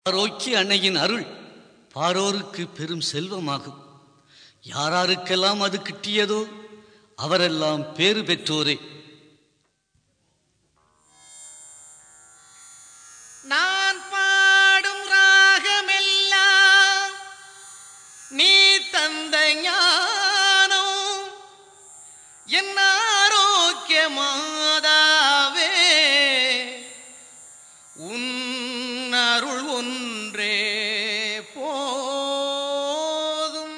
ஆரோக்கிய அன்னையின் அருள் பாரோருக்கு பெரும் செல்வமாகும் யாராருக்கெல்லாம் அது கிட்டியதோ அவரெல்லாம் பேறு பெற்றோரே நான் பாடும் ராகமெல்லாம் நீ தந்த ஞானம் என் ஆரோக்கிய மாதாவே உன் அருள் ஒன்றே போதும்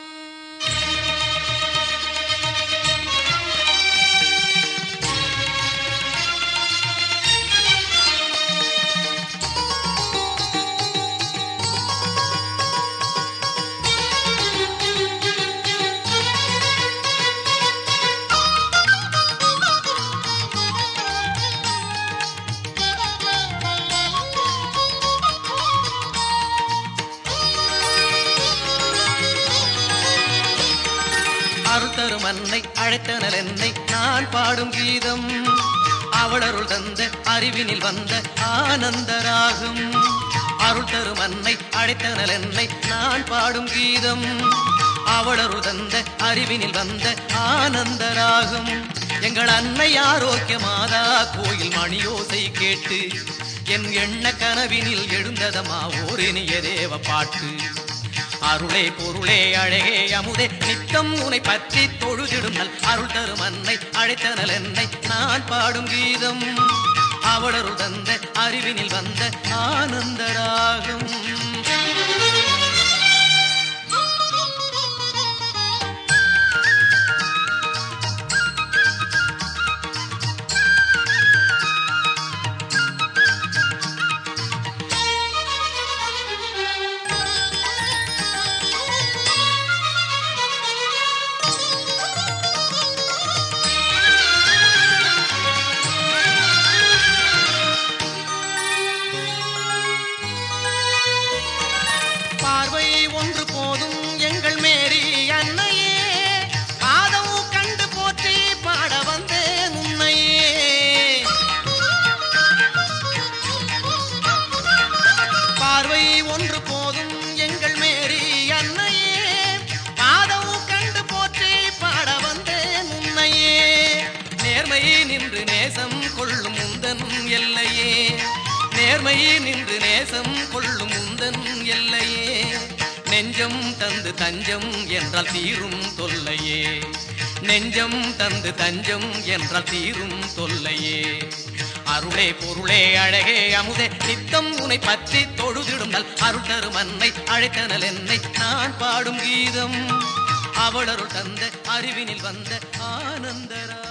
அருத்தரும் அன்னை அழைத்தனல் என்னை நான் பாடும் கீதம் அவளருள் தந்த அறிவினில் வந்த ஆனந்த ராகம் அருள் தரும் அன்னை அழைத்தனல் என்னை நான் பாடும் கீதம் அவளருள் தந்த அறிவினில் வந்த ஆனந்த ராகம் எங்கள் அன்னை ஆரோக்கிய மாதா கோயில் மணியோசை கேட்டு என் எண்ண கனவினில் எழுந்ததமா ஓரினிய தேவ பாட்டு அருளே பொருளே அழகே அமுதே நித்தம் உனை பற்றி தொழுதிடும் நல் அருள் தரும் அன்னை அழைத்தனல் என்னை நான் பாடும் கீதம் அவளருள் தந்த அறிவினில் வந்த ஆனந்த ராகம் பார்வை ஒன்று போதும் எங்கள் மேரி அன்னையே பாதம் கண்டு போற்றி பாட வந்தேன் உன்னையே பார்வை ஒன்று போதும் எங்கள் மேரி அன்னையே பாதம் கண்டு போற்றி பாட வந்தேன் உன்னையே நேர்மை நின்று நேசம் கொள்ளும் முந்தன் எல்லையே நேர்மை நின்று நேசம் கொள்ளும் முந்தன் எல்லையே நெஞ்சம் தந்து தஞ்சம் என்றால் தீரும் தொல்லையே நெஞ்சம் தந்து தஞ்சம் என்றால் தீரும் தொல்லையே அருளே பொருளே அழகே அமுதே நித்தம் உனை பற்றி தொழுதிடும் நல் அருள் தரும் அன்னை அழைத்தனல் என்னை நான் பாடும் கீதம் அவளருள் தந்த அறிவினில் வந்த ஆனந்தரா